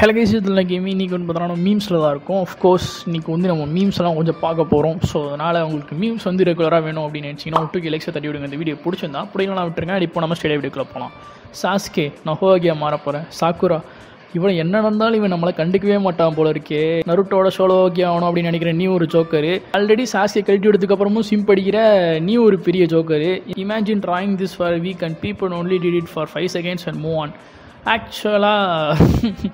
ஹெலகைசத்தில் game இன்றைக்கி வந்து பார்த்தோன்னா மீம்ஸில் தான் இருக்கும் ஆஃப்கோர்ஸ் இன்றைக்கி வந்து நம்ம மீம்ஸ் எல்லாம் கொஞ்சம் பார்க்க போகிறோம் ஸோ அதனால் உங்களுக்கு மீம்ஸ் வந்து ரெகுலராக வேணும் அப்படின்னு நினச்சிங்கன்னா விட்டு எலெக்ஸை தட்டி விடுங்க இந்த வீடியோ பிடிச்சிருந்தா அப்படிலாம் விட்டுருங்க இப்போ நம்ம ஸ்டேடியம் வீடியோக்குள்ள போகலாம் சாஸ்கே நான் ஹோகியா மாற போகிறேன் சாக்குரா இவன் என்ன நடந்தாலும் இவன் நம்மளை கண்டுக்கவே மாட்டான் போல இருக்கே நருட்டோட சோலோ ஓகே ஆகணும் அப்படின்னு நினைக்கிறேன் நீ ஒரு ஜோக்கரு ஆல்ரெடி சாஸ்கே கழட்டி விட்டதுக்கு அப்புறமும் சிம் படிக்கிற நீ ஒரு பெரிய joker imagine drawing this for week and people only did it for five seconds and move on ஆக்சுவலாக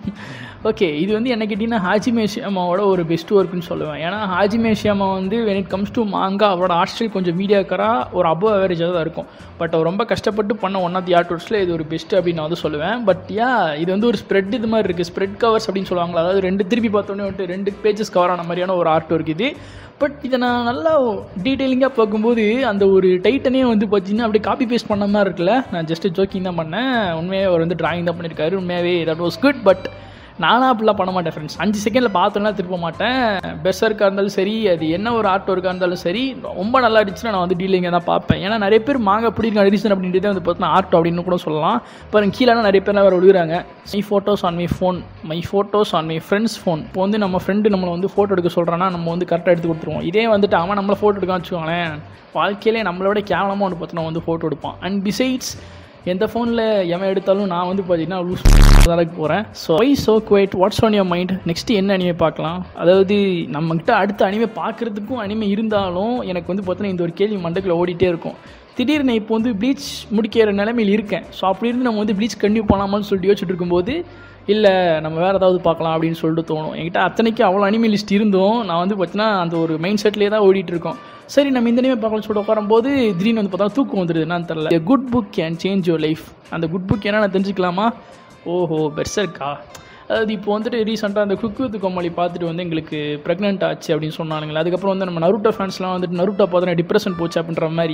ஓகே இது வந்து என்ன கேட்டிங்கன்னா ஹாஜிமே ஷியாமாவோட ஒரு பெஸ்ட் ஒர்க்குன்னு சொல்லுவேன் ஏன்னா ஹாஜிமே ஷியாமா வந்து வென் இட் கம்ஸ் டு மாங்கா அவரோட ஆர்ட்ஸ்டைல் கொஞ்சம் மீடியாக்கராக ஒரு அபவ் அவரேஜாக தான் இருக்கும் பட் அவர் ரொம்ப கஷ்டப்பட்டு பண்ண ஒன் ஆஃப் தி ஆர்ட் ஒர்க்ஸில் இது ஒரு பெஸ்ட் அப்படின்னு நான் வந்து சொல்லுவேன் பட் யா இது வந்து ஒரு ஸ்ப்ரெட் இது மாதிரி இருக்குது ஸ்ப்ரெட் கவர்ஸ் அப்படின்னு சொல்லுவாங்களா அதாவது ரெண்டு திருப்பி பார்த்தோன்னே வந்துட்டு ரெண்டு பேஜஸ் கவர் ஆன மாதிரியான ஒரு ஆர்ட் ஒர்க் இது பட் இதை நான் நல்லா டீட்டெயிலிங்காக பார்க்கும்போது அந்த ஒரு டைட்டனே வந்து பார்த்தீங்கன்னா அப்படியே காப்பி பேஸ்ட் பண்ண மாதிரி இருக்குல்ல நான் ஜஸ்ட் ஜோக்கிங் தான் பண்ணேன் உண்மையாக அவர் வந்து டிராயிங் தான் பண்ணியிருக்காரு உண்மையாகவே தட் வாஸ் குட் பட் நானாக அப்படிலாம் பண்ண மாட்டேன் ஃப்ரெண்ட்ஸ் அஞ்சு செகண்டில் பார்த்தோன்னா திருப்ப மாட்டேன் பெஸ்ஸருக்காக இருந்தாலும் சரி அது என்ன ஒரு ஆர்ட் ஒர்க்காக இருந்தாலும் சரி ரொம்ப நல்லா இருந்துச்சுன்னா நான் வந்து டீலிங்க தான் பார்ப்பேன் ஏன்னா நிறைய பேர் மாங்க பிடிக்கிற ரீசன் அப்படின்றதே வந்து பார்த்தீங்கன்னா ஆர்ட் அப்படின்னு கூட சொல்லலாம் பாருங்க கீழே நிறைய பேர் வேறு விழுகிறாங்க my photos on my phone my photos on my friends phone இப்போ வந்து நம்ம ஃப்ரெண்டு நம்மளை வந்து ஃபோட்டோ எடுக்க சொல்கிறான்னா நம்ம வந்து கரெக்டாக எடுத்து கொடுத்துருவோம் இதே வந்துட்டு அவன் நம்மளை ஃபோட்டோ எடுக்க வச்சுக்கோங்களேன் வாழ்க்கையிலே நம்மளோட கேவலமாக ஒன்று பார்த்தோன்னா வந்து ஃபோட்டோ எடுப்பான் அண்ட் பிசைட்ஸ் எந்த ஃபோனில் எவன் எடுத்தாலும் நான் வந்து பார்த்தீங்கன்னா லூஸ் அளவுக்கு போகிறேன் so I so quite what's on your mind next என்ன அனிமே பார்க்கலாம் அதாவது நம்மக்கிட்ட அடுத்த அனிமே பார்க்குறதுக்கும் அனிமே இருந்தாலும் எனக்கு வந்து பார்த்தீங்கன்னா இந்த ஒரு கேள்வி மண்டக்கில் ஓடிட்டே இருக்கும் திடீர்னு இப்போ வந்து ப்ளீச் முடிக்கிற நிலைமையில் இருக்கேன் ஸோ அப்படி இருந்து நம்ம வந்து ப்ளீச் கண்டினியூ பண்ணலாமான்னு சொல்லிட்டு யோசிச்சுட்டு இருக்கும்போது இல்லை நம்ம வேறு ஏதாவது பார்க்கலாம் அப்படின்னு சொல்லிட்டு தோணும் என்கிட்ட அத்தனைக்கு அவ்வளோ அனிமே லிஸ்ட் இருந்தும் நான் வந்து பார்த்தீங்கன்னா அந்த ஒரு மைண்ட் செட்லேயே தான் ஓடிட்டு இருக்கோம் சரி நம்ம இந்த அனிமே பார்க்கலாம் சொல்லிட்டு உட்காரும்போது திடீர்னு வந்து பார்த்தா தூக்கம் வந்துடுது என்னன்னு தெரில good book can change your life அந்த குட் புக் என்ன தெரிஞ்சுக்கலாமா ஓஹோ பெர்சர்க்கா அதாவது இப்போ வந்துட்டு ரீசெண்டாக அந்த குக் வித் கோமாளி பார்த்துட்டு வந்து எங்களுக்கு ப்ரெக்னென்ட் ஆச்சு அப்படின்னு சொன்னானுங்களே அதுக்கப்புறம் வந்து நம்ம நருட்டோ ஃபேன்ஸ்லாம் வந்துட்டு நருட்டோ பார்த்தோன்னே டிப்ரெஷன் போச்சு அப்படின்ற மாதிரி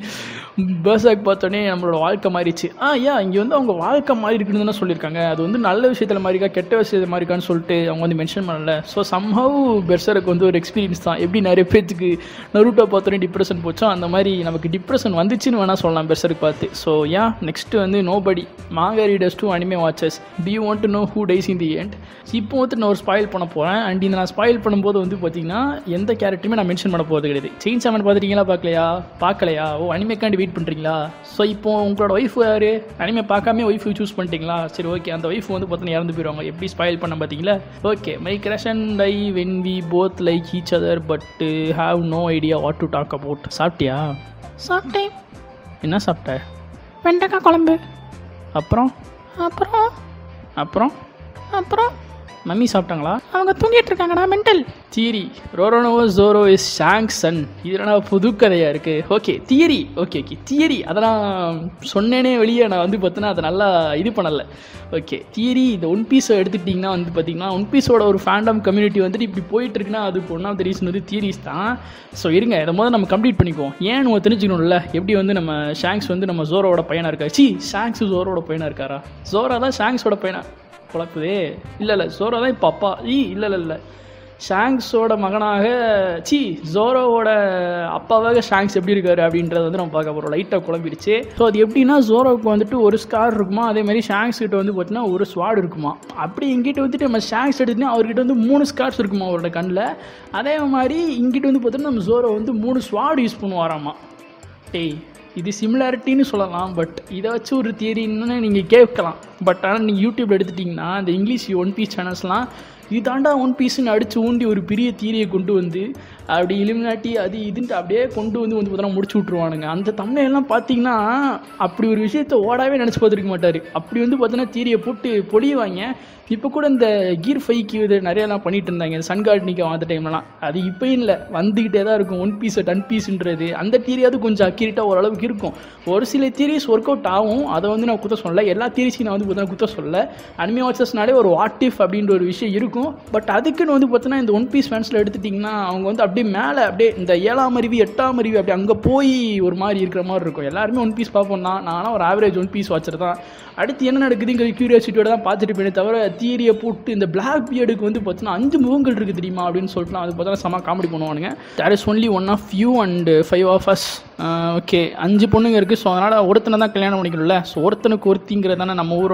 பேர்சாக் பார்த்தோன்னே நம்மளோட வாழ்க்கை மாறிச்சு ஆ ஏன் இங்கே வந்து அவங்க வாழ்க்கை மாறி இருக்குன்னு தானே சொல்லியிருக்காங்க அது வந்து நல்ல விஷயத்தில் மாறிக்கா கெட்ட விஷயத்தில் மாறிக்கான்னு சொல்லிட்டு அவங்க வந்து மென்ஷன் பண்ணல ஸோ சம்ஹவ் பெர்சருக்கு வந்து ஒரு எக்ஸ்பீரியன்ஸ் தான் எப்படி நிறைய பேத்துக்கு நருட்டோ பார்த்தோன்னே டிப்ரெஷன் போச்சோ அந்த மாதிரி நமக்கு டிப்ரெஷன் வந்துச்சுன்னு வேணால் சொல்லலாம் பெர்சருக்கு பார்த்து ஸோ ஏன் நெக்ஸ்ட்டு வந்து nobody manga readers to anime வாட்சஸ் டி want to know who dies in the end இப்போ வந்து நான் ஒரு ஸ்பாயில் பண்ண போகிறேன் அண்ட் இந்த நான் ஸ்பாயில் பண்ணும்போது வந்து பார்த்தீங்கன்னா எந்த கேரக்டருமே நான் மென்ஷன் பண்ண போகிறது கிடையாது செயின் செவன் பார்த்துட்டீங்களா பார்க்கலையா பார்க்கலையா ஓ அனிமேக்காண்டி வெயிட் பண்ணுறீங்களா ஸோ இப்போ உங்களோட ஒய்ஃப் யார் அனிமே பார்க்காம ஒய்ஃப் சூஸ் பண்ணிட்டீங்களா சரி ஓகே அந்த ஒய்ஃப் வந்து பார்த்தீங்கன்னா இறந்து போயிடுவாங்க எப்படி ஸ்பாயில் பண்ண பார்த்தீங்களா okay my crush and I when we both like each other but have no idea what to talk about சாப்பிட்டியா சாப்பிட்டேன் என்ன சாப்பிட்ட வெண்டைக்காய் குழம்பு அப்புறம் அப்புறம் அப்புறம் அப்புறம் மம்மி சாப்பிட்டாங்களா அவங்க தூங்கிட்டு இருக்காங்கடா mental theory Roronoa Zoro is Shanks son இதெல்லாம் புது கதையாக இருக்குது okay theory okay okay theory அதெல்லாம் சொன்னேனே வெளியே நான் வந்து பார்த்தீங்கன்னா அதை நல்லா இது பண்ணலை ஓகே தியரி இந்த ஒன் பீஸை எடுத்துக்கிட்டிங்கன்னா வந்து பார்த்தீங்கன்னா ஒன் பீஸோட ஒரு ஃபேண்டம் கம்யூனிட்டி வந்துட்டு இப்படி போயிட்டு இருக்குன்னா அதுக்கு ஒன் ஆஃப் த ரீசன் வந்து தியரிஸ் தான் ஸோ இருங்க இதை முதல்ல நம்ம கம்ப்ளீட் பண்ணிக்குவோம் ஏன் நம்ம தெரிஞ்சுக்கணும்ல எப்படி வந்து நம்ம ஷாங்ஸ் வந்து நம்ம ஜோரோவோட பையனாக இருக்கா சி ஷாங்ஸ் ஜோரோட பையனாக இருக்காரா ஜோரா தான் ஷாங்ஸோட பையனா குழப்புதே இல்லை இல்லை ஜோரோ தான் இப்போ அப்பா ஈ இல்லை இல்லை இல்லை ஷாங்ஸோட மகனாக சி ஜோரோவோட அப்பாவாக ஷாங்ஸ் எப்படி இருக்காரு அப்படின்றத வந்து நம்ம பார்க்க போகிறோம் லைட்டாக குழம்பிடுச்சு ஸோ அது எப்படின்னா ஜோரோவுக்கு வந்துட்டு ஒரு ஸ்கார் இருக்குமா அதே மாதிரி ஷாங்ஸ் கிட்ட வந்து பார்த்தீங்கன்னா ஒரு ஸ்வாட் இருக்குமா அப்படி இங்கிட்ட வந்துட்டு நம்ம ஷாங்ஸ் எடுத்துனா அவர்கிட்ட வந்து மூணு ஸ்கார்ஸ் இருக்குமா அவரோட கண்ணில் அதே மாதிரி இங்கிட்ட வந்து பார்த்தீங்கன்னா நம்ம ஜோரோ வந்து மூணு ஸ்வாட் யூஸ் பண்ணுவாராமா டேய் இது சிமிலாரிட்டின்னு சொல்லலாம் பட் இதை வச்சு ஒரு தியரின்னு நீங்கள் கேட்கலாம் பட் ஆனால் நீங்கள் யூடியூப் எடுத்துட்டிங்கன்னா இந்த இங்கிலீஷ் ஒன் பீஸ் சேனல்ஸ்லாம் இதாண்டா ஒன் பீஸ்னு அடித்து ஊண்டி ஒரு பெரிய தீரியை கொண்டு வந்து அப்படி இலுமினாட்டி அது இதுன்ட்டு அப்படியே கொண்டு வந்து வந்து பார்த்தோன்னா முடிச்சு விட்ருவானுங்க அந்த தமிழையெல்லாம் பார்த்தீங்கன்னா அப்படி ஒரு விஷயத்த ஓடாவே நினச்சி பார்த்துருக்க மாட்டார் அப்படி வந்து பார்த்தோன்னா தீரியை போட்டு பொழியுவாங்க இப்போ கூட இந்த கீர் ஃபைக்கு இது நிறையலாம் பண்ணிட்டு இருந்தாங்க இந்த சன் கார்டனிக்கு அந்த டைம்லலாம் அது இப்போயும் இல்லை வந்துக்கிட்டே தான் இருக்கும் ஒன் பீஸ் டன் பீஸ்ன்றது அந்த தீரியாவது கொஞ்சம் அக்யூரேட்டாக ஓரளவுக்கு இருக்கும் ஒரு சில தீரிஸ் ஒர்க் அவுட் ஆகும் அதை வந்து நான் குத்த சொல்லல எல்லா தீரிஸையும் நான் வந்து பார்த்தீங்கன்னா குத்த சொல்லல அனிமே வாட்சஸ்னாலே ஒரு வாட் இஃப் அப்படின்ற ஒரு விஷயம் இருக்கும் பட் அதுக்குன்னு வந்து பார்த்தீங்கன்னா இந்த ஒன் பீஸ் ஃபேன்ஸில் எடுத்துட்டிங்கன்னா அவங்க வந்து அப்படியே மேலே அப்படியே இந்த ஏழாம் அறிவு எட்டாம் அறிவு அப்படி அங்கே போய் ஒரு மாதிரி இருக்கிற மாதிரி இருக்கும் எல்லாருமே ஒன் பீஸ் பார்ப்போம் தான் நானும் ஒரு ஆவரேஜ் ஒன் பீஸ் வாட்சர் தான் அடுத்து என்ன நடக்குதுங்கிற கியூரியாசிட்டியோட தான் பார்த்துட்டு போயினே தவிர தீரியை போட்டு இந்த பிளாக் பியர்டுக்கு வந்து பார்த்தீங்கன்னா அஞ்சு முகங்கள் இருக்குது தெரியுமா அப்படின்னு சொல்லிட்டு அது பார்த்தா செம காமெடி பண்ணுவானுங்க there is only one of you and five of us okay அஞ்சு பொண்ணுங்க இருக்குது ஸோ அதனால் ஒருத்தனை தான் கல்யாணம் பண்ணிக்கணும்ல ஸோ ஒருத்தனுக்கு ஒருத்திங்கிறது தானே நம்ம ஊரோட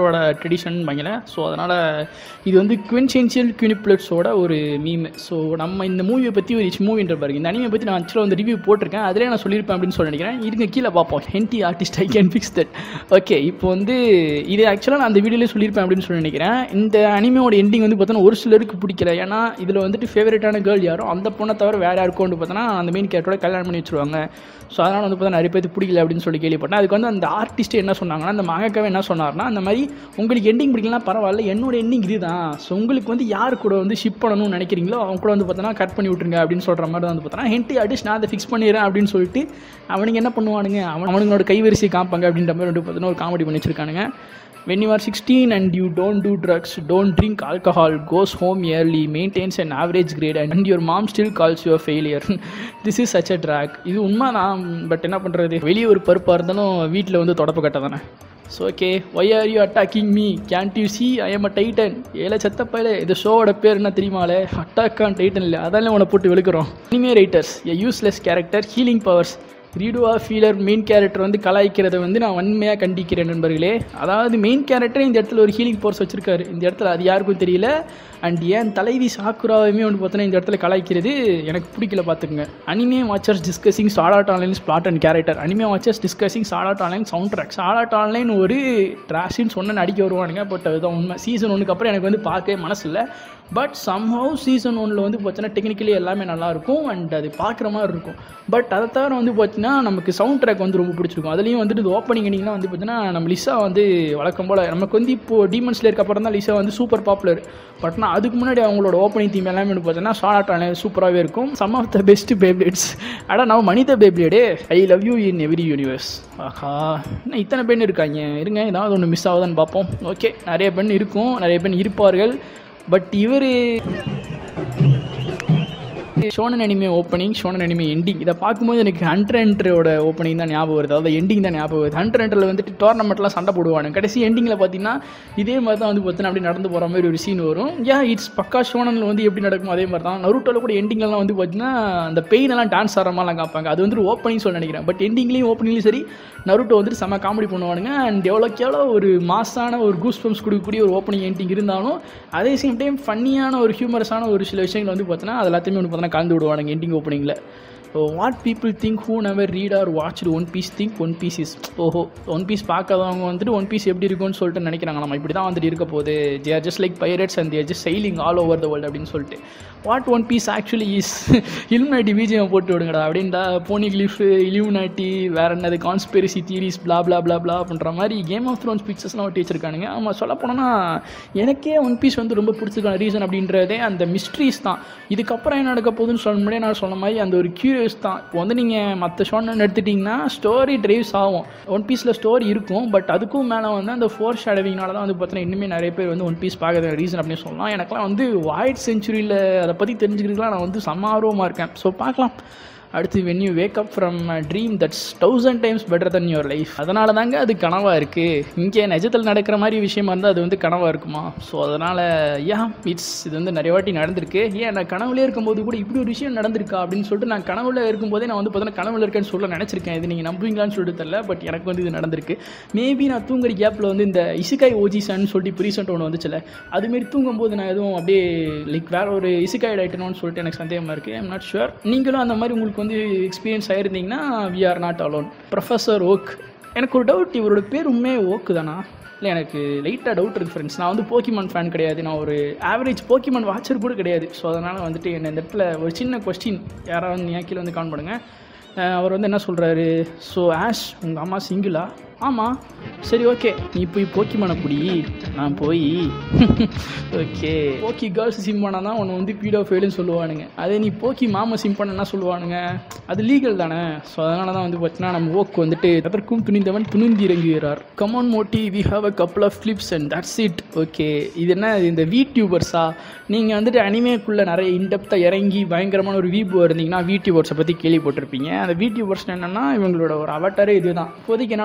தமிழரோட ட்ரெடிஷன் பயங்கர ஸோ அதனால் இது வந்து குவென்சென்சியல் குனிப்ளட்ஸோட ஒரு மீம் ஸோ நம்ம இந்த மூவியை பற்றி ஒரு மூவின்ற பாருங்க இந்த அனிமே பற்றி நான் ஆக்சுவலாக வந்து ரிவ்யூ போட்டிருக்கேன் அதிலே நான் சொல்லியிருப்பேன் அப்படின்னு சொல்லி நினைக்கிறேன் இருங்க கீழே பார்ப்போம் hentai artist I can fix that okay இப்போ வந்து இது ஆக்சுவலாக நான் அந்த வீடியோலேயே சொல்லியிருப்பேன் அப்படின்னு சொல்லி நினைக்கிறேன் இந்த அனிமையோட எண்டிங் வந்து பார்த்தோன்னா ஒரு சிலருக்கு பிடிக்கல ஏன்னா இதில் வந்துட்டு ஃபேவரட்டான கேர்ள் யாரோ அந்த பொண்ணை தவிர வேறு யாருக்கும் வந்து பார்த்தோன்னா அந்த மெயின் கேரக்டரோட கல்யாணம் பண்ணி வச்சுருவாங்க ஸோ அதனால் வந்து பார்த்தா நிறைய பேருக்கு பிடிக்கல அப்படின்னு சொல்லி கேள்விப்பட்டேன் அதுக்கு வந்து அந்த ஆர்டிஸ்ட் என்ன சொன்னாங்கன்னா அந்த மகக்காவே என்ன சொன்னார்னா அந்த மாதிரி உங்களுக்கு எண்டிங் பிடிக்கலாம் பரவாயில்ல என்னோட எண்டிங் இதுதான் ஸோ உங்களுக்கு வந்து யார் கூட வந்து ஷிப் பண்ணணும்னு நினைக்கிறீங்களோ அவங்க கூட வந்து பார்த்தோன்னா கட் பண்ணி விட்ருங்க அப்படின்னு சொல்கிற மாதிரி தான் வந்து பார்த்தோன்னா ஹென்டி ஆர்டிஸ்ட் நான் அதை ஃபிக்ஸ் பண்ணிடுறேன் அப்படின்னு சொல்லிட்டு அவனுங்க என்ன பண்ணுவானுங்க அவன் அவனுங்களோட கைவரிசை காப்பாங்க அப்படின்ற மாதிரி வந்து பார்த்தோன்னா ஒரு காமெடி பண்ணி வச்சிருக்கானுங்க when you are 16 and you don't do drugs don't drink alcohol goes home early maintains an average grade and your mom still calls you a failure this is such a drag இது உண்மைதான் but என்ன பண்ணுறது வெளியே ஒரு பருப்பாக இருந்தாலும் வீட்டில் வந்து தொடப்பு கட்ட தானே so okay why are you attacking me can't you see I am a titan ஏல செத்தப்பையில இந்த ஷோவோட பேர் என்ன தெரியுமாலே அட்டாக் ஆன் டைட்டன் இல்லை அதால உன்னை போட்டு வெளுக்கிறோம் இனிமே writers a useless character healing powers ரீடுவா ஃபீலர் மெயின் கேரக்டர் வந்து கலாய்க்கிறத வந்து நான் வன்மையாக கண்டிக்கிறேன் நண்பர்களே அதாவது மெயின் கேரக்டரே இந்த இடத்துல ஒரு ஹீலிங் போர்ஸ் வச்சிருக்காரு இந்த இடத்துல அது யாருக்கும் தெரியல அண்ட் ஏன் தலைவி சாக்குராவையுமே வந்து பார்த்தோன்னா இந்த இடத்துல கலாய்க்கிறது எனக்கு பிடிக்கல பார்த்துக்குங்க அனிமே வாட்சர்ஸ் டிஸ்கசிங் சாடாட் ஆன்லைன் ஸ்பிளாட் and character anime watchers discussing சாடாட் ஆன்லைன் சவுண்ட் ட்ராக் சாடாட் ஆன்லைன் ஒரு ட்ராஷின்னு சொன்ன நடிக்க வருவானுங்க பட் அதுதான் உண்மை சீசன் ஒன்றுக்கு அப்புறம் எனக்கு வந்து பார்க்கவே மனசு இல்லை பட் சம்ஹவ் சீசன் ஒன்றில் வந்து பார்த்தீங்கன்னா டெக்னிக்கலி எல்லாமே நல்லாயிருக்கும் அண்ட் அது பார்க்குற மாதிரி இருக்கும் பட் அதை தவிர வந்து பார்த்தீங்கன்னா நமக்கு சவுண்ட் ட்ராக் வந்து ரொம்ப பிடிச்சிருக்கும் அதுலேயும் வந்துட்டு இது ஓப்பனிங் எண்டிங்லாம் வந்து பார்த்தீங்கன்னா நம்ம லிசா வந்து வழக்கம் போல் நமக்கு வந்து இப்போது டீமன்ஸில் இருக்க அப்புறம் தான் லிசா வந்து சூப்பர் பாப்புலர் பட் நான் அதுக்கு முன்னாடி அவங்களோட ஓப்பனிங் தீம் எல்லாமே வந்து பார்த்தீங்கன்னா ஷார்ட் ஆன சூப்பராகவே இருக்கும் சம் ஆஃப் த பெஸ்ட் பேப்லேட்ஸ் அடா நம்ம மனித பேப்லேடே I love you in every universe ஆஹா என்ன இத்தனை பெண் இருக்காங்க இருங்க ஏதாவது ஒன்று மிஸ் ஆகுதான்னு பார்ப்போம் ஓகே நிறைய பெண் இருக்கும் நிறைய பெண் இருப்பார்கள் பட் இவர் shonen anime opening shonen anime ending இதை பார்க்கும்போது எனக்கு ஹண்ட்ரட் ஹண்ட்ரோட ஓப்பனிங் தான் ஞாபகம் வருது அதாவது எண்டிங் தான் ஞாபகம் வருது ஹண்ட்ரட் ஹண்ட்ரில் வந்துட்டு டோர்னமெண்ட்லாம் சண்டை போடுவாங்க கடைசி எண்டிங்கில் பார்த்தீங்கன்னா இதே மாதிரி தான் வந்து பார்த்தீங்கன்னா அப்படி நடந்து போகிற மாதிரி ஒரு சீன் வரும் யா இட்ஸ் பக்கா ஷோனனில் வந்து எப்படி நடக்கும் அதே மாதிரி தான் நருட்டோவில் கூட எண்டிங்லலாம் வந்து பார்த்தீங்கன்னா அந்த பெயின் எல்லாம் டான்ஸ் ஆடுற மாதிரிலாம் காப்பாங்க அது வந்துட்டு ஓப்பனிங் சொல்ல நினைக்கிறேன் பட் எண்டிங்லேயும் ஓப்பனிங்லேயும் சரி நருட்டோ வந்துட்டு செம்ம காமெடி பண்ணுவானுங்க அண்ட் எவ்வளோக்கு எவ்வளோ ஒரு மாசான ஒரு கூஸ் பம்ப்ஸ் கொடுக்கக்கூடிய ஒரு ஓப்பனிங் எண்டிங் இருந்தாலும் அதே சேம் டைம் ஃபன்னியான ஒரு ஹியூமரஸான ஒரு சில விஷயங்கள் வந்து பார்த்தீங்கன்னா அது எல்லாத்தையுமே வந்து பார்த்தீங்கன்னா கலந்து விடுவானுங்க எண்டிங் ஓப்பனிங்கில் what people think who never read or watch One Piece think One Piece is ஓஹோ ஒன் பீஸ் பார்க்காதவங்க வந்துட்டு ஒன் பீஸ் எப்படி இருக்கும்னு சொல்லிட்டு நினைக்கிறாங்க நம்ம இப்படி தான் வந்துட்டு இருக்க போகுது they are just like pirates and there just sailing all over the world அப்படின்னு சொல்லிட்டு what One Piece actually is illuminati BGM போட்டு விடுங்கடா அப்படின்டா போனி கிளிஃப் இலுமினாட்டி வேற என்னது கான்ஸ்பிரசி தியரிஸ் பிளா பிளா பிளா பிளா அப்படின்ற மாதிரி கேம் ஆஃப் த்ரோன்ஸ் பிக்சர்ஸ்லாம் ஒட்டி வச்சிருக்கானுங்க ஆமாம் சொல்ல போனோன்னா எனக்கே ஒன் பீஸ் வந்து ரொம்ப பிடிச்சிருக்கான ரீசன் அப்படின்றதே அந்த மிஸ்ட்ரீஸ் தான் இதுக்கப்புறம் என்ன நடக்க போகுதுன்னு சொல்ல முடியாது நான் சொன்ன மாதிரி அந்த ஒரு கியூரியஸ் தான் இப்போ வந்து நீங்கள் மற்ற ஷோன்னு எடுத்துட்டிங்கன்னா ஸ்டோரி டிரைவ்ஸ் ஆகும் ஒன் பீஸில் ஸ்டோரி இருக்கும் பட் அதுக்கும் மேலே வந்து அந்த ஃபோர் ஷேடவிங்னால தான் வந்து பார்த்தீங்கன்னா இன்னுமே நிறைய பேர் வந்து ஒன் பீஸ் பார்க்கறது ரீசன் அப்படின்னு சொல்லலாம் எனக்குலாம் வந்து வாய்ட் செஞ்சுரியில் அதை பற்றி தெரிஞ்சுக்கிறதுக்குலாம் நான் வந்து செம்ம ஆர்வமாக இருக்கேன் ஸோ பார்க்கலாம் அடுத்து when you wake up from dream that's thousand times better than your life அதனால தாங்க அது கனவாக இருக்குது இங்கே நிஜத்தில் நடக்கிற மாதிரி விஷயமா இருந்தால் அது வந்து கனவாக இருக்குமா ஸோ அதனால் யா இட்ஸ் இது வந்து நிறைய வாட்டி நடந்திருக்கு ஏன் நான் கனவுலே இருக்கும்போது கூட இப்படி ஒரு விஷயம் நடந்திருக்கா அப்படின்னு சொல்லிட்டு நான் கனவுல இருக்கும்போதே நான் வந்து பார்த்தீங்கன்னா கனவுல இருக்கேன்னு சொல்ல நினச்சிருக்கேன் இது நீங்கள் நம்புவீங்களான்னு சொல்லிட்டு தெரியல பட் எனக்கு வந்து இது நடந்திருக்கு மேபி நான் தூங்குற கேப்பில் வந்து இந்த இசுகாய் ஓஜிசான்னு சொல்லிட்டு இப்போ ரீசெண்ட் ஒன்று வந்துச்சுல அதுமாரி தூங்கும்போது நான் எதுவும் அப்படியே லைக் வேற ஒரு இசுகாய்டு ஆகிட்டணும்னு சொல்லிட்டு எனக்கு சந்தேகமாக இருக்குது ஐம் நாட் ஷுர் நீங்களும் அந்த மாதிரி உங்களுக்கு வந்து எக்ஸ்பீரியன்ஸ் ஆயிருந்தீங்கன்னா we are not alone professor Oak எனக்கு ஒரு டவுட் இவரோட பேர் உண்மையே ஓக்கு தானா இல்லை எனக்கு லைட்டாக டவுட் இருக்குது ஃப்ரெண்ட்ஸ் நான் வந்து போக்கிமான் ஃபேன் கிடையாது நான் ஒரு ஆவரேஜ் போக்கிமான் வாட்சர் கூட கிடையாது ஸோ அதனால் வந்துட்டு என்ன இந்த இடத்துல ஒரு சின்ன கொஸ்டின் யாராவது நீங்கள் கீழே வந்து கான் பண்ணுங்கள் அஹ் அவர் வந்து என்ன சொல்கிறாரு ஸோ ஆஷ் உங்கள் அம்மா சிங்கிளா ஆமாம் சரி ஓகே நீ போய் போக்கிமானை பிடி நான் போய் ஓகே போக்கி கேர்ள்ஸ் சிம் பண்ணால் தான் உன்னை வந்து பீடோ ஃபெயிலுன்னு சொல்லுவானுங்க அதே நீ போக்கி மாமா சிம் பண்ண என்ன சொல்லுவானுங்க அது லீகல் தானே ஸோ அதனால தான் வந்து பார்த்தீங்கன்னா நம்ம ஓக்கு வந்துட்டு எதற்கும் துணிந்தவன் துணிந்து இறங்குகிறார் கமான் மோட்டி we have a couple of clips and that's it okay இது என்ன இந்த வீடியூபர்ஸா நீங்கள் வந்துட்டு அனிமேக்குள்ளே நிறைய இன்டெப்த்தாக இறங்கி பயங்கரமான ஒரு வீபு இருந்தீங்கன்னா வீடியூபர்ஸை பற்றி கேள்விப்பட்டிருப்பீங்க அந்த வீடியூபர்ஸ் என்னென்னா இவங்களோட ஒரு அவட்டாரே இதுதான் இப்போதைக்கு என்னால் வந்து ஃபேஸ்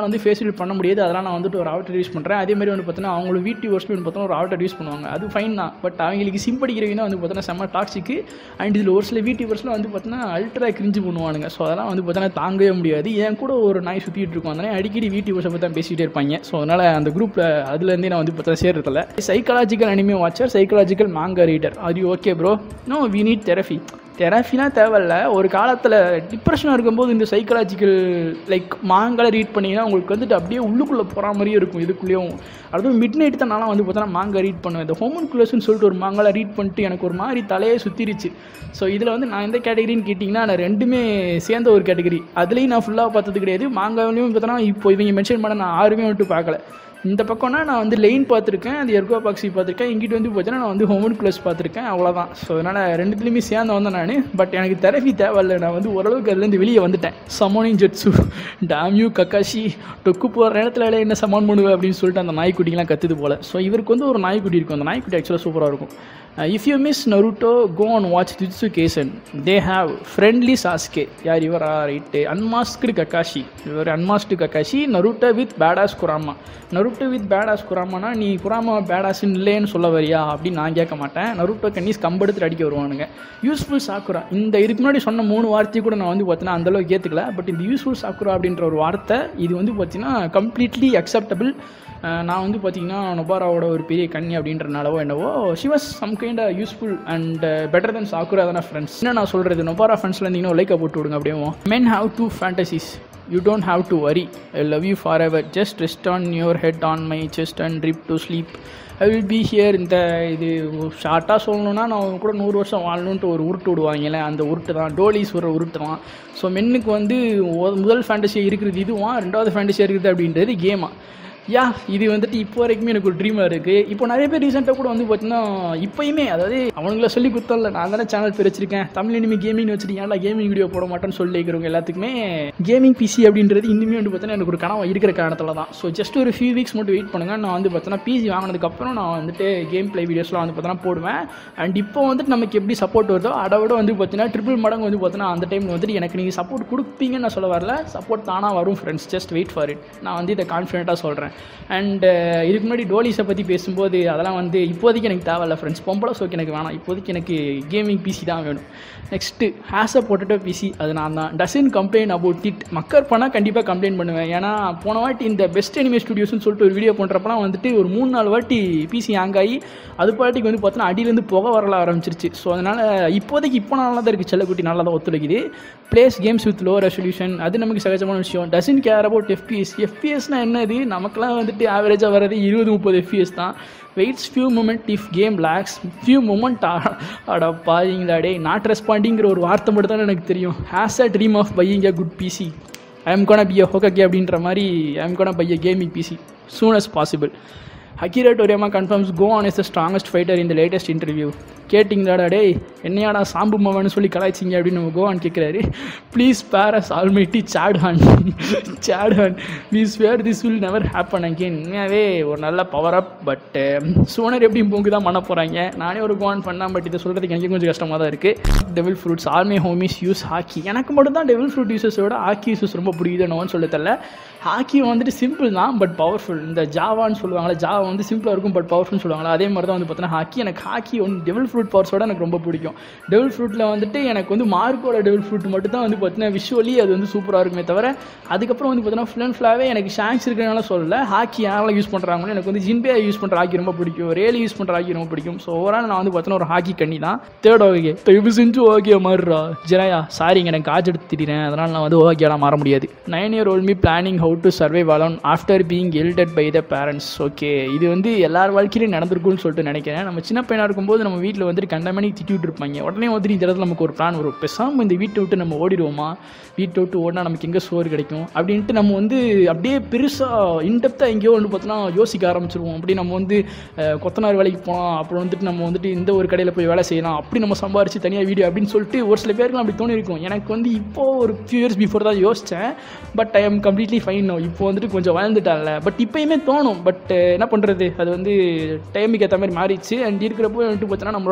மெட்டீரியல் பண்ண முடியாது அதெல்லாம் நான் வந்துட்டு ஒரு அவுட்டர் யூஸ் பண்ணுறேன் அதே மாதிரி வந்து பார்த்தீங்கன்னா அவங்களுக்கு வீட்டு வருஷம் வந்து பார்த்தீங்கன்னா ஒரு அவுட்டர் யூஸ் பண்ணுவாங்க அது ஃபைன் தான் பட் அவங்களுக்கு சிம்படிக்கிறவங்க வந்து பார்த்தீங்கன்னா செம்ம டாக்ஸிக்கு அண்ட் இதில் ஒரு சில வீட்டு வருஷம் வந்து பார்த்தீங்கன்னா அல்ட்ரா கிரிஞ்சு பண்ணுவானுங்க ஸோ அதெல்லாம் வந்து பார்த்தீங்கன்னா தாங்கவே முடியாது என் கூட ஒரு நாய் சுற்றிட்டு இருக்கும் அதனால அடிக்கடி வீட்டு வருஷம் பற்றி தான் பேசிகிட்டே இருப்பாங்க ஸோ அதனால் அந்த குரூப்பில் அதுலேருந்தே நான் வந்து பார்த்தா சேர்றதில்ல psychological anime watcher psychological manga reader அது okay bro no we need therapy தெரபிலாம் தேவையில்ல ஒரு காலத்தில் டிப்ரெஷனாக இருக்கும்போது இந்த சைக்காலஜிக்கல் லைக் மாங்கால ரீட் பண்ணிங்கன்னா உங்களுக்கு வந்துட்டு அப்படியே உள்ளுக்குள்ளே போகிற மாதிரியே இருக்கும் இதுக்குள்ளேயும் அதுவும் மிட் நைட் தான் நான்லாம் வந்து பார்த்தோன்னா மாங்கா ரீட் பண்ணுவேன் இந்த ஹோமன் குலஸ்ன்னு சொல்லிட்டு ஒரு மாங்கால ரீட் பண்ணிட்டு எனக்கு ஒரு மாதிரி தலையே சுற்றிருச்சு ஸோ இதில் வந்து நான் எந்த கேட்டகரின்னு கேட்டிங்கன்னா நான் ரெண்டுமே சேர்ந்த ஒரு கேட்டகரி அதுலேயும் நான் ஃபுல்லாக பார்த்தது கிடையாது மாங்காவிலையும் பார்த்தோன்னா இப்போ இவங்க மென்ஷன் பண்ண நான் ஆறுமே வந்துட்டு பார்க்கல இந்த பக்கம்னா நான் வந்து லெயின் பார்த்துருக்கேன் அது எர்கோ பாக்ஸி பார்த்துருக்கேன் இங்கிட்டு வந்து பார்த்தீங்கன்னா நான் வந்து ஹோமன் ப்ளஸ் பார்த்துருக்கேன் அவ்வளோதான் ஸோ அதனால் ரெண்டுத்துலேயுமே சேர்ந்து வந்தேன் நான் பட் எனக்கு தெரபி தேவையில்ல நான் வந்து ஓரளவுக்கு அதுலேருந்து வெளியே வந்துட்டேன் சமோனிங் ஜெட்ஸு டாம்யூ கக்காஷி டொக்கு போகிற நேரத்தில் என்ன சமான் பண்ணுவேன் அப்படின்னு சொல்லிட்டு அந்த நாய்க்குட்டிங்கெலாம் கற்றுது போல் ஸோ இவருக்கு வந்து ஒரு நாய்க்குட்டி இருக்கும் அந்த நாய்க்குட்டி ஆக்சுவலாக சூப்பராக இருக்கும் if you miss Naruto go on watch Jujutsu Kaisen they have friendly Sasuke யார் இவரா ரைட்டு அன்மாஸ்க்டு கக்காஷி இவர் unmasked Kakashi Naruto with badass Kurama Naruto with badass குராமானா நீ குராமா பேடாஸ்ன்னு இல்லைன்னு சொல்ல வரியா அப்படின்னு நான் கேட்க மாட்டேன் நருட்டோ கன்னிஸ் கம்பெடுத்துட்டு அடிக்க வருவானுங்க யூஸ்ஃபுல் சாக்குரா இந்த இதுக்கு முன்னாடி சொன்ன மூணு வார்த்தையை கூட நான் வந்து பார்த்தீங்கன்னா அந்தளவுக்கு ஏற்றுக்கல பட் இந்த யூஸ்ஃபுல் சாக்குரா அப்படின்ற ஒரு வார்த்தை இது வந்து பார்த்தீங்கன்னா கம்ப்ளீட்லி அக்செப்டபிள் நான் வந்து பார்த்தீங்கன்னா நொபாராவோட ஒரு பெரிய கன்னி அப்படின்றனாலவோ என்னவோ she was some kind useful and better then Sakura தானே ஃப்ரெண்ட்ஸ் என்ன நான் சொல்கிறது நொபாரா ஃப்ரெண்ட்ஸில் இருந்தீங்கன்னா லைக்கை போட்டு விடுங்க அப்படியே men have two fantasies you don't have to worry I love you forever just rest on your head on my chest and drift to sleep I will be here இந்த இது ஷார்ட்டாக சொல்லணும்னா நான் அவங்க கூட நூறு வருஷம் வாழணுன்ட்டு ஒரு உருட்டு விடுவாங்கல்ல அந்த உருட்டு தான் டோலிஸ் ஒரு உருட்டு தான் ஸோ மென்னுக்கு வந்து ஒ- முதல் ஃபேண்டசியாக இருக்கிறது இதுவும் ரெண்டாவது ஃபேண்டசியாக இருக்குது அப்படின்றது கேமா யா இது வந்துட்டு இப்போ வரைக்குமே எனக்கு ஒரு ட்ரீமாக இருக்குது இப்போ நிறைய பேர் ரீசெண்டாக கூட வந்து பார்த்தீங்கன்னா இப்போயுமே அதாவது அவனுங்கள சொல்லி கொடுத்தல நான் தானே சேனல் பேர் வச்சிருக்கேன் தமிழ் இனிமே கேமிங் வச்சுட்டு ஏன்டா கேமிங் வீடியோ போட மாட்டேன்னு சொல்லி இருக்கிறவங்க எல்லாத்துக்குமே கேமிங் பிசி அப்படின்றது இன்னுமே வந்து பார்த்தீங்கன்னா எனக்கு ஒரு கனவு இருக்கிற காரணத்தில் தான் ஸோ ஜஸ்ட் ஒரு ஃபியூ வீக்ஸ் மட்டும் வெயிட் பண்ணுங்கள் நான் வந்து பார்த்தீங்கன்னா பிசி வாங்கினதுக்கப்புறம் நான் வந்துட்டு கேம் ப்ளே வீடியோஸ்லாம் வந்து பார்த்தீங்கன்னா போடுவேன் அண்ட் இப்போ வந்துட்டு நமக்கு எப்படி சப்போர்ட் வருதோ அதை விட வந்து பார்த்தீங்கன்னா ட்ரிபிள் மடங்கு வந்து பார்த்தீங்கன்னா அந்த டைமில் வந்துட்டு எனக்கு நீங்கள் சப்போர்ட் கொடுப்பீங்கன்னு நான் சொல்ல வரல சப்போர்ட் தானாக வரும் friends just wait for it நான் வந்து இதை கான்ஃபிடென்ட்டாக சொல்கிறேன் அண்ட் இதுக்கு முன்னாடி டோலிஸை பற்றி பேசும்போது அதெல்லாம் வந்து இப்போதைக்கு எனக்கு தேவையில்ல ஃப்ரெண்ட்ஸ் பொம்பளை சோக்கு எனக்கு வேணாம் இப்போதைக்கு எனக்கு கேமிங் பிசி தான் வேணும் next has a potato PC அது நான் தான் டசன் கம்ப்ளைண்ட் அபவுட் இட் மக்கர் பண்ணால் கண்டிப்பாக கம்ப்ளைண்ட் பண்ணுவேன் ஏன்னா போன வாட்டி இந்த பெஸ்ட் அனிமே ஸ்டுடியோஸ்னு சொல்லிட்டு ஒரு வீடியோ பண்ணுறப்பலாம் வந்துட்டு ஒரு மூணு நாலு வாட்டி பிசி ஹேங் ஆகி அது பாட்டிக்கு வந்து பார்த்தோன்னா அடியிலேருந்து புகை வரல ஆரம்பிச்சிருச்சு ஸோ அதனால் இப்போதைக்கு இப்போ நல்லா தான் இருக்குது செல்லக்குட்டி நல்லா தான் ஒத்துழைக்குது plays games with low resolution அது நமக்கு சகஜமான விஷயம் டசன் கேர் அபவுட் எஃபிஎஸ் எஃபிஎஸ்னால் என்னது நமக்குலாம் வந்துட்டு ஆவரேஜாக வர்றது இருபது முப்பது எஃபிஎஸ் தான் waits few moment if game lags few moment அட பாருங்களா டே நாட் ரெஸ்பாண்டிங்கிற ஒரு வார்த்தை மட்டும் தான் எனக்கு தெரியும் has a dream of buying a good PC I am gonna be a Hokage அப்படின்ற மாதிரி I am gonna buy a gaming PC soon as possible Akira Toriyama confirms Gohan is the strongest fighter இந்த latest interview கேட்டிங்களாடா டேய் என்னையாடா சாம்பு மவன்னு சொல்லி கலாய்ச்சிங்க அப்படின்னு நம்ம Gohan கேட்குறாரு ப்ளீஸ் பேரஸ் ஆல்மைட்டி சேட் ஹான் சேட் ஹான் we swear this will never happen again உண்மையாகவே ஒரு நல்ல பவர் அப் பட் சோனர் எப்படி போங்கு தான் பண்ண போகிறாங்க நானே ஒரு கோவான் பண்ணேன் பட் இதை சொல்கிறதுக்கு எனக்கு கொஞ்சம் கஷ்டமாக தான் இருக்குது devil fruits are meh homies use haki எனக்கு மட்டும் தான் டெவில் ஃப்ரூட் யூசஸோட ஹாக்கி யூசஸ் ரொம்ப பிடிக்குதுன்னு சொல்ல தெரியல ஹாக்கி வந்துட்டு சிம்பிள் தான் பட் பவர்ஃபுல் இந்த ஜாவான்னு சொல்லுவாங்களே ஜாவா வந்து சிம்பிளாக இருக்கும் பட் பவர்ஃபுல்னு சொல்லுவாங்களா அதே மாதிரி தான் வந்து பார்த்தீங்கன்னா ஹாக்கி எனக்கு ஹாக்கி ஒன்று டெவில் ஃப்ரூட் பவர்ஸோட எனக்கு ரொம்ப பிடிக்கும் டெவில் ஃப்ரூட்டில் வந்துட்டு எனக்கு வந்து மார்க்கோட டெவில் ஃப்ரூட் மட்டும் தான் வந்து பார்த்தீங்கன்னா விஷுவலி அது வந்து சூப்பராக இருக்குமே தவிர அதுக்கப்புறம் வந்து பார்த்தீங்கன்னா ஃபுல் அண்ட் ஃபுல்லாகவே எனக்கு ஷாங்ஸ் இருக்கிறனால சொல்லல ஹாக்கி யாரெல்லாம் யூஸ் பண்ணுறாங்களோ எனக்கு வந்து ஜின்பே யூஸ் பண்ணுற ஹாக்கி ரொம்ப பிடிக்கும் ரேலி யூஸ் பண்ணுற ஹாக்கி ரொம்ப பிடிக்கும் ஸோ ஓவரால் நான் வந்து பார்த்தீங்கன்னா ஒரு ஹாக்கி கண்ணி தான் தேர்ட் ஓகே தயவு செஞ்சு ஓகே மாறுறா ஜெராயா சாரிங்க எனக்கு காஜ் எடுத்து திடீரேன் அதனால் நான் வந்து ஓகேலாம் மாற முடியாது nine year old me planning how to survive alone after being எல்டட் பை த பேரண்ட்ஸ் ஓகே இது வந்து எல்லார் வாழ்க்கையிலும் நடந்திருக்கும்னு சொல்லிட்டு நினைக்கிறேன் நம்ம சின்ன பையனாக இருக்கும்போது நம்ம வீட்டில் வந்துட்டு கண்டமணி திட்டிவிட்டு இருப்பாங்க உடனே வந்துட்டு இந்த இடத்துல நமக்கு ஒரு பிளான் வரும் பேசாமல் இந்த வீட்டை விட்டு நம்ம ஓடிடுவோமா வீட்டை விட்டு ஓடினா நமக்கு எங்கே சோறு கிடைக்கும் அப்படின்ட்டு நம்ம வந்து அப்படியே பெருசாக இன்டெப்த்தாக எங்கேயோ வந்து பார்த்தோன்னா யோசிக்க ஆரம்பிச்சிருவோம் அப்படி நம்ம வந்து அஹ், கொத்தனார் வேலைக்கு போகலாம் அப்புறம் வந்துட்டு நம்ம வந்துட்டு இந்த ஒரு கடையில் போய் வேலை செய்யலாம் அப்படி நம்ம சம்பாரிச்சு தனியாக வீடியோ அப்படின்னு சொல்லிட்டு ஒரு சில பேருக்குலாம் அப்படி தோணி இருக்கும் எனக்கு வந்து இப்போது ஒரு ஃபியூ இயர்ஸ் பிஃபோர் தான் யோசித்தேன் but I am completely fine no இப்போ வந்துட்டு கொஞ்சம் வளர்ந்துட்டான்ல பட் இப்போயுமே தோணும் பட் என்ன பண்ணுறது அது வந்து டைமுக்கு ஏற்ற மாதிரி மாறிடுச்சு அண்ட் இருக்கிறப்போ வந்துட்டு பார்த்தோன்னா நம்மளோட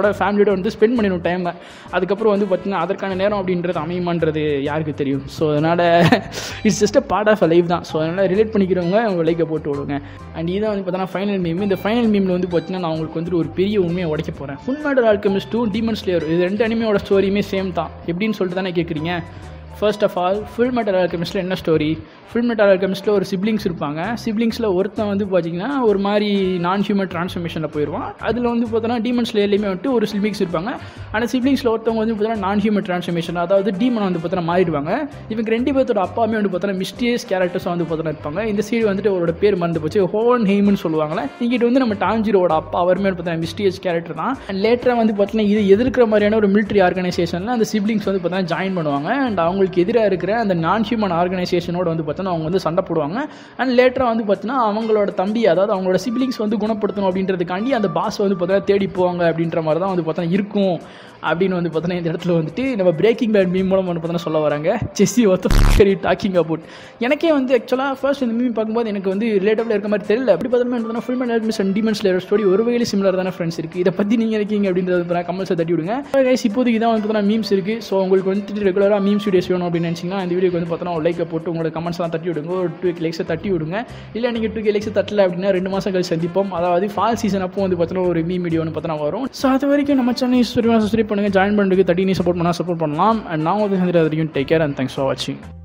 அவங்களோட ஃபேமிலியோட வந்து ஸ்பெண்ட் பண்ணிடணும் டைமை அதுக்கப்புறம் வந்து பார்த்தீங்கன்னா அதற்கான நேரம் அப்படின்றது அமையுமான்றது யாருக்கு தெரியும் ஸோ அதனால் it's just a part of a life தான் ஸோ அதனால் ரிலேட் பண்ணிக்கிறவங்க அவங்க லைக்கை போட்டு விடுங்க அண்ட் இதான் வந்து பார்த்தீங்கன்னா ஃபைனல் மீம் இந்த ஃபைனல் மீமில் வந்து பார்த்தீங்கன்னா நான் உங்களுக்கு வந்துட்டு ஒரு பெரிய உண்மையை உடைக்க போகிறேன் Full Metal Alchemist to Demon Slayer இது ரெண்டு அனிமையோட ஸ்டோரியுமே சேம் தான் எப்படின்னு சொல்லிட்டு தானே கேட்குறீங்க first of all Full Metal ஆல்கமிஸ்ட்டில் என்ன ஸ்டோரி ஃபுல் மெட்டல் ஆல்கமிஸ்ட்டில் ஒரு சிப்ளிங்ஸ் இருப்பாங்க சிப்ளிங்ஸில் ஒருத்தன் வந்து பார்த்தீங்கன்னா ஒரு மாதிரி நான் ஹியூமன் ட்ரான்ஸ்ஃபர்மேஷனில் போயிடுவான் அதில் வந்து பார்த்தோன்னா டீமன் ஸ்லேயர்லேயுமே வந்துட்டு ஒரு சிப்ளிங்ஸ் இருப்பாங்க ஆனால் சிப்ளிங்ஸில் ஒருத்தவங்க வந்து பார்த்தீங்கன்னா நான் ஹியூமன் ட்ரான்ஸ்ஃபர்மேஷன் அதாவது டீமன் வந்து பார்த்தோன்னா மாறிடுவாங்க இவங்க ரெண்டு பேர்த்தோட அப்பாவுமே வந்து பார்த்தோன்னா மிஸ்டியஸ் கேரக்டர்ஸாக வந்து பார்த்தோன்னா இருப்பாங்க இந்த சைடு வந்துட்டு அவரோட பேர் மறந்து போச்சு ஹோன் ஹெய்மன் சொல்லுவாங்களே இங்கிட்ட வந்து நம்ம டான்ஜிரோட அப்பா அவருமே வந்து பார்த்தீங்கன்னா மிஸ்டியஸ் கேரக்டர் தான் அண்ட் லேட்டராக வந்து பார்த்தீங்கன்னா இது எதிர்க்கிற மாதிரியான ஒரு மிலிட்ரி ஆர்கனைசேஷனில் அந்த சிப்ளிங்ஸ் வந்து பார்த்தீங்கன்னா ஜாயின் பண்ணுவாங்க அண்ட் அவங்களுக்கு எதிராக இருக்கிற அந்த நான் ஹியூமன் ஆர்கனைசேஷனோட வந்து பார்த்தீங்கன்னா அவங்க வந்து சண்டை போடுவாங்க அண்ட் லேட்டராக வந்து பார்த்தீங்கன்னா அவங்களோட தம்பி அதாவது அவங்களோட சிப்ளிங்ஸ் வந்து குணப்படுத்தணும் அப்படின்றதுக்காண்டி அந்த பாஸ் வந்து பார்த்தீங்கன்னா தேடி போவாங்க அப்படின்ற மாதிரி தான் வந்து பார்த்தீங்கன்னா இருக்கும் அப்படின்னு வந்து பார்த்தீங்கன்னா இந்த இடத்துல வந்துட்டு நம்ம பிரேக்கிங் பேட் மீம் மூலம் வந்து பார்த்தீங்கன்னா சொல்ல வராங்க செஸ்ஸி ஒத்தரி டாக்கிங் அபவுட் எனக்கே வந்து ஆக்சுவலாக ஃபர்ஸ்ட் இந்த மீம் பார்க்கும்போது எனக்கு வந்து ரிலேட்டபிள் இருக்க மாதிரி தெரியல அப்படி பார்த்தோம்னா பார்த்தீங்கன்னா ஃபுல் மேன் மிஸ் அண்ட் டீமன்ஸ் லேயர் ஸ்டோரி ஒரு வகையில் சிமிலர் தானே ஃப்ரெண்ட்ஸ் இருக்குது இதை பற்றி நீங்கள் இருக்கீங்க அப்படின்றது வந்து கமெண்ட்ஸை தட்டி விடுங்க கைஸ் இப்போதைக்கு தான் வந்து பார்த்தீங்கன்னா மீம்ஸ் இருக்குது ஸோ உங்களுக்கு வந்துட்டு ரெகுலராக மீம்ஸ் வீடியோஸ் வேணும் அப்படின்னு நினச்சிங்கன்னா இந்த வீடியோக்கு வந்து பார்த்தீங்கன்னா ஒரு லைக்கை போட்டு உங்களோட கமெண்ட்ஸ்லாம் தட்டி விடுங்க ஒரு டூ லைக்ஸை தட்டி விடுங்க இல்லை நீங்கள் டூ லைக்ஸை தட்டல அப்படின்னா ரெண்டு மாதம் கழிச்சு சந்திப்போம் அதாவது ஃபால் சீசன் அப்போ வந்து பார்த்தீங்கன்னா ஒரு மீம் வீடியோ வந்து பார்த்தீங்கன்னா வரும் ஸோ அது வரைக்கும் நம்ம சேனல் சப்ஸ்கிரைப் பண்ணுங்கள் ஜாயின் பண்ணுறதுக்கு தட்டி நீ சப்போர்ட் பண்ணால் சப்போர்ட் பண்ணலாம் அண்ட் நான் வந்து சந்திர வரைக்கும் take care and thanks for வாட்சிங்